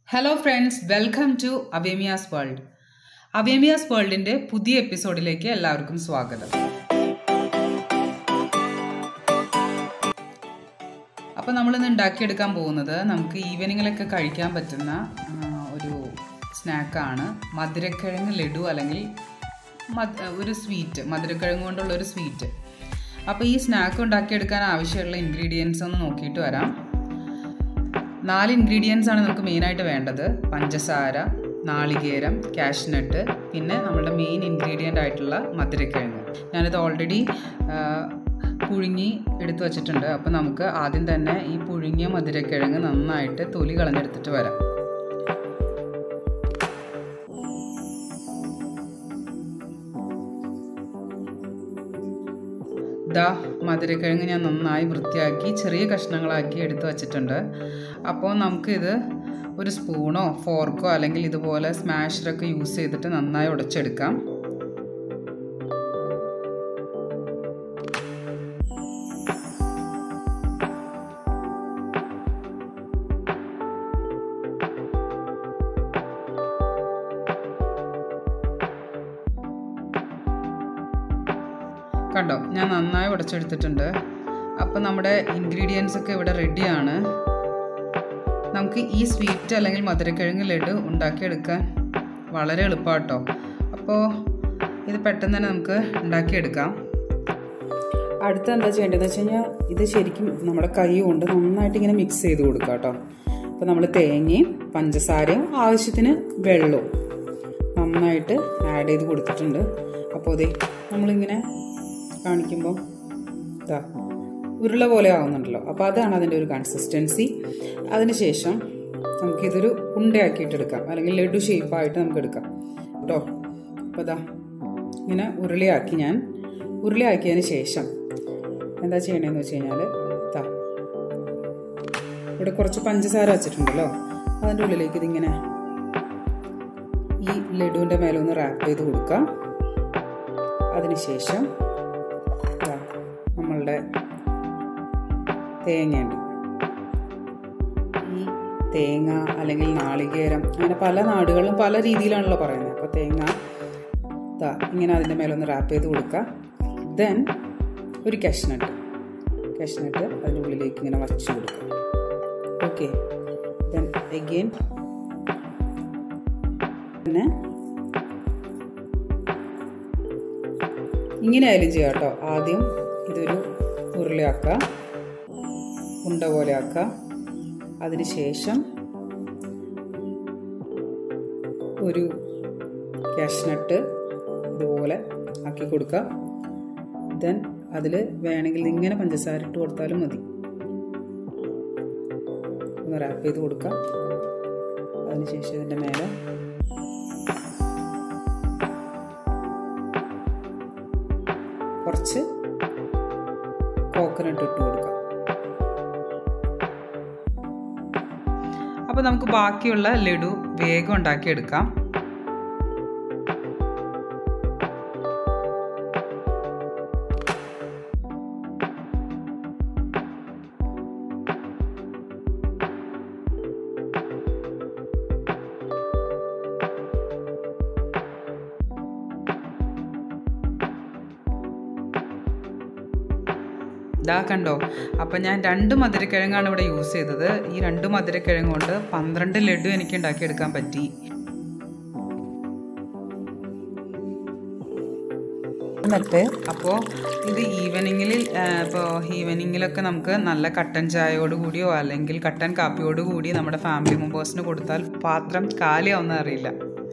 hello friends welcome to Avemiya's world Avemiya's വേൾഡിൻ്റെ പുതിയ എപ്പിസോഡിലേക്ക് എല്ലാവർക്കും സ്വാഗതം അപ്പോൾ നമ്മളിന്ന് ഉണ്ടാക്കിയെടുക്കാൻ പോകുന്നത് നമുക്ക് ഈവനിങ്ങിലൊക്കെ കഴിക്കാൻ പറ്റുന്ന ആ, ഒരു സ്നാക്കാണ് മധുരക്കിഴങ്ങ് ലഡു അല്ലെങ്കിൽ മധ് ഒരു സ്വീറ്റ് മധുരക്കിഴങ്ങ് കൊണ്ടുള്ള ഒരു സ്വീറ്റ് അപ്പോൾ ഈ സ്നാക്ക് ഉണ്ടാക്കിയെടുക്കാൻ ആവശ്യമുള്ള ഇൻഗ്രീഡിയൻസ് ഒന്ന് നോക്കിയിട്ട് വരാം നാല് ഇൻഗ്രീഡിയൻസ് ആണ് നമുക്ക് മെയിനായിട്ട് വേണ്ടത് പഞ്ചസാര നാളികേരം കാഷ്നട്ട് പിന്നെ നമ്മളുടെ മെയിൻ ഇൻഗ്രീഡിയൻ്റ് ആയിട്ടുള്ള മധുരക്കിഴങ്ങ് ഞാനിത് ഓൾറെഡി പുഴുങ്ങി എടുത്തു വച്ചിട്ടുണ്ട് അപ്പോൾ നമുക്ക് ആദ്യം തന്നെ ഈ പുഴുങ്ങിയ മധുരക്കിഴങ്ങ് നന്നായിട്ട് തൊലി കളഞ്ഞെടുത്തിട്ട് വരാം ദാ മധുരക്കിഴങ്ങ് ഞാൻ നന്നായി വൃത്തിയാക്കി ചെറിയ കഷ്ണങ്ങളാക്കി എടുത്തു വച്ചിട്ടുണ്ട് അപ്പോൾ നമുക്കിത് ഒരു സ്പൂണോ ഫോർക്കോ അല്ലെങ്കിൽ ഇതുപോലെ സ്മാഷറൊക്കെ യൂസ് ചെയ്തിട്ട് നന്നായി ഉടച്ചെടുക്കാം കണ്ടോ ഞാൻ നന്നായി ഉടച്ചെടുത്തിട്ടുണ്ട് അപ്പോൾ നമ്മുടെ ഇൻഗ്രീഡിയൻസ് ഒക്കെ ഇവിടെ റെഡിയാണ് നമുക്ക് ഈ സ്വീറ്റ് അല്ലെങ്കിൽ മധുരക്കിഴങ്ങ് ലഡു ഉണ്ടാക്കിയെടുക്കാൻ വളരെ എളുപ്പമാട്ടോ അപ്പോൾ ഇത് പെട്ടെന്ന് തന്നെ നമുക്ക് ഉണ്ടാക്കിയെടുക്കാം അടുത്ത എന്താ ചെയ്യേണ്ടതെന്ന് വെച്ച് കഴിഞ്ഞാൽ ഇത് ശരിക്കും നമ്മുടെ കൈ കൊണ്ട് നന്നായിട്ട് ഇങ്ങനെ മിക്സ് ചെയ്ത് കൊടുക്കുക കേട്ടോ അപ്പോൾ നമ്മൾ തേങ്ങയും പഞ്ചസാരയും ആവശ്യത്തിന് വെള്ളവും നന്നായിട്ട് ആഡ് ചെയ്ത് കൊടുത്തിട്ടുണ്ട് അപ്പോൾ അതെ നമ്മളിങ്ങനെ കാണിക്കുമ്പോൾ ഇതാ ഉരുള പോലെ ആവുന്നുണ്ടല്ലോ അപ്പോൾ അതാണ് അതിൻ്റെ ഒരു കൺസിസ്റ്റൻസി അതിനുശേഷം നമുക്കിതൊരു ഉണ്ടയാക്കിയിട്ടെടുക്കാം അല്ലെങ്കിൽ ലഡു ഷേപ്പായിട്ട് നമുക്ക് എടുക്കാം കേട്ടോ അപ്പോൾ ഇതാ ഇങ്ങനെ ഉരുളിയാക്കി ഞാൻ ഉരുളിയാക്കിയതിന് ശേഷം എന്താ ചെയ്യണതെന്ന് വെച്ച് കഴിഞ്ഞാൽ ഇതാ ഇവിടെ കുറച്ച് പഞ്ചസാര വെച്ചിട്ടുണ്ടല്ലോ അതിൻ്റെ ഉള്ളിലേക്ക് ഇതിങ്ങനെ ഈ ലഡുവിൻ്റെ മേലെ ഒന്ന് റാപ്പ് ചെയ്ത് കൊടുക്കാം അതിനുശേഷം ദാ നമ്മളുടെ തേങ്ങയുണ്ട് ഈ തേങ്ങ അല്ലെങ്കിൽ നാളികേരം അങ്ങനെ പല നാടുകളിലും പല രീതിയിലാണല്ലോ പറയുന്നത് അപ്പോൾ തേങ്ങ ദാ ഇങ്ങനെ അതിൻ്റെ മേലെ ഒന്ന് റാപ്പ് ചെയ്ത് കൊടുക്കുക ദെൻ ഒരു കഷ്നട്ട് കഷ്നട്ട് അതിൻ്റെ ഉള്ളിലേക്ക് ഇങ്ങനെ വച്ച് കൊടുക്കുക ഓക്കെ ദെൻ എഗെയിൻ പിന്നെ ഇങ്ങനെ ആയാലും ചെയ്യാം കേട്ടോ ആദ്യം ഇതൊരു ഉരുളയാക്കുക ഉണ്ട പോലെ ആക്കുക അതിനുശേഷം ഒരു കാഷ്നട്ട് ഇതുപോലെ ആക്കി കൊടുക്കുക ദെൻ അതിൽ വേണമെങ്കിൽ ഇങ്ങനെ പഞ്ചസാര ഇട്ട് കൊടുത്താലും മതി ഒന്ന് റാപ്പ് ചെയ്ത് കൊടുക്കുക അതിനുശേഷം ഇതിൻ്റെ മേലെ കുറച്ച് കോക്കനട്ട് ഇട്ട് കൊടുക്കാം അപ്പോൾ നമുക്ക് ബാക്കിയുള്ള ലഡു വേഗം ഉണ്ടാക്കിയെടുക്കാം ഇതാ കണ്ടോ അപ്പം ഞാൻ രണ്ട് മധുരക്കിഴങ്ങാണ് ഇവിടെ യൂസ് ചെയ്തത് ഈ രണ്ട് മധുരക്കിഴങ്ങ് കൊണ്ട് പന്ത്രണ്ട് ലഡു എനിക്ക് ഉണ്ടാക്കിയെടുക്കാൻ പറ്റി എന്നിട്ട് അപ്പോൾ ഇത് ഈവനിങ്ങിൽ ഇപ്പോൾ ഈവനിങ്ങിലൊക്കെ നമുക്ക് നല്ല കട്ടൻ ചായയോട് കൂടിയോ അല്ലെങ്കിൽ കട്ടൻ കാപ്പിയോട് കൂടി നമ്മുടെ ഫാമിലി മെമ്പേഴ്സിന് കൊടുത്താൽ പാത്രം കാലിയാവുന്ന അറിയില്ല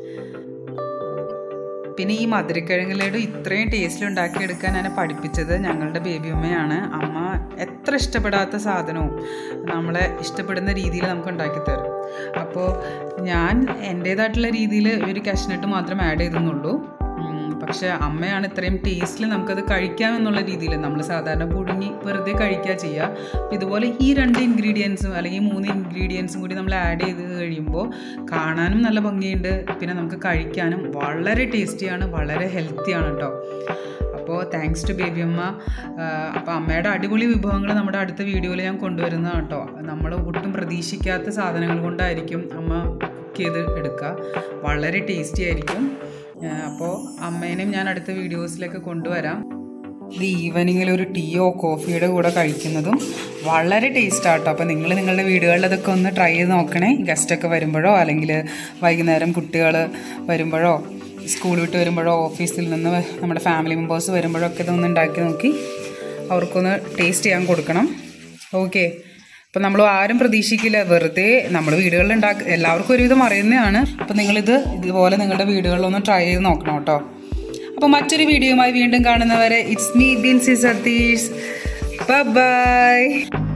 പിന്നെ ഈ മധുരക്കിഴങ്ങ് ലഡു ഇത്രയും ടേസ്റ്റിൽ ഉണ്ടാക്കിയെടുക്കാൻ എന്നെ പഠിപ്പിച്ചത് ഞങ്ങളുടെ ബേബി അമ്മയാണ് അമ്മ എത്ര ഇഷ്ടപ്പെടാത്ത സാധനവും നമ്മളെ ഇഷ്ടപ്പെടുന്ന രീതിയിൽ നമുക്ക് ഉണ്ടാക്കി തരും അപ്പോൾ ഞാൻ എൻ്റേതായിട്ടുള്ള രീതിയിൽ ഒരു കഷ്നട്ട് മാത്രം ആഡ് ചെയ്തെന്നുള്ളൂ പക്ഷേ അമ്മയാണ് ഇത്രയും ടേസ്റ്റിൽ നമുക്കത് കഴിക്കാമെന്നുള്ള രീതിയിൽ നമ്മൾ സാധാരണ പുഴുങ്ങി വെറുതെ കഴിക്കുക ചെയ്യുക അപ്പോൾ ഇതുപോലെ ഈ രണ്ട് ഇൻഗ്രീഡിയൻസും അല്ലെങ്കിൽ മൂന്ന് ഇൻഗ്രീഡിയൻസും കൂടി നമ്മൾ ആഡ് ചെയ്ത് കഴിയുമ്പോൾ കാണാനും നല്ല ഭംഗിയുണ്ട് പിന്നെ നമുക്ക് കഴിക്കാനും വളരെ ടേസ്റ്റിയാണ് വളരെ ഹെൽത്തിയാണ് കേട്ടോ അപ്പോൾ അപ്പോൾ താങ്ക്സ് ടു ബേബി അമ്മ അപ്പോൾ അമ്മയുടെ അടിപൊളി വിഭവങ്ങൾ നമ്മുടെ അടുത്ത വീഡിയോയിൽ ഞാൻ കൊണ്ടുവരുന്ന കേട്ടോ നമ്മൾ ഒട്ടും പ്രതീക്ഷിക്കാത്ത സാധനങ്ങൾ കൊണ്ടായിരിക്കും അമ്മ കുക്ക് ചെയ്ത് എടുക്കുക വളരെ ടേസ്റ്റി ആയിരിക്കും അപ്പോൾ അമ്മേനെയും ഞാൻ അടുത്ത വീഡിയോസിലേക്ക് കൊണ്ടുവരാം ഇത് ഈവനിങ്ങിൽ ഒരു ടീയോ കോഫിയുടെ കൂടെ കഴിക്കുന്നതും വളരെ ടേസ്റ്റ് ആട്ടോ അപ്പോൾ നിങ്ങൾ നിങ്ങളുടെ വീടുകളിൽ അതൊക്കെ ഒന്ന് ട്രൈ ചെയ്ത് നോക്കണേ ഗസ്റ്റൊക്കെ വരുമ്പോഴോ അല്ലെങ്കിൽ വൈകുന്നേരം കുട്ടികൾ വരുമ്പോഴോ സ്കൂൾ വിട്ട് വരുമ്പോഴോ ഓഫീസിൽ നിന്ന് നമ്മുടെ ഫാമിലി മെമ്പേഴ്സ് വരുമ്പോഴോ ഒക്കെ ഇതൊന്ന് ഉണ്ടാക്കി നോക്കി അവർക്കൊന്ന് ടേസ്റ്റ് ചെയ്യാൻ കൊടുക്കണം ഓക്കെ അപ്പം നമ്മൾ ആരും പ്രതീക്ഷിക്കില്ല വെറുതെ നമ്മൾ വീടുകളിൽ ഉണ്ടാക്കി എല്ലാവർക്കും ഒരുവിധം അറിയുന്നതാണ് അപ്പം നിങ്ങളിത് ഇതുപോലെ നിങ്ങളുടെ വീടുകളിലൊന്ന് ട്രൈ ചെയ്ത് നോക്കണം കേട്ടോ അപ്പോൾ മറ്റൊരു വീഡിയോയുമായി വീണ്ടും കാണുന്നവരെ it's me Binsy Sathish by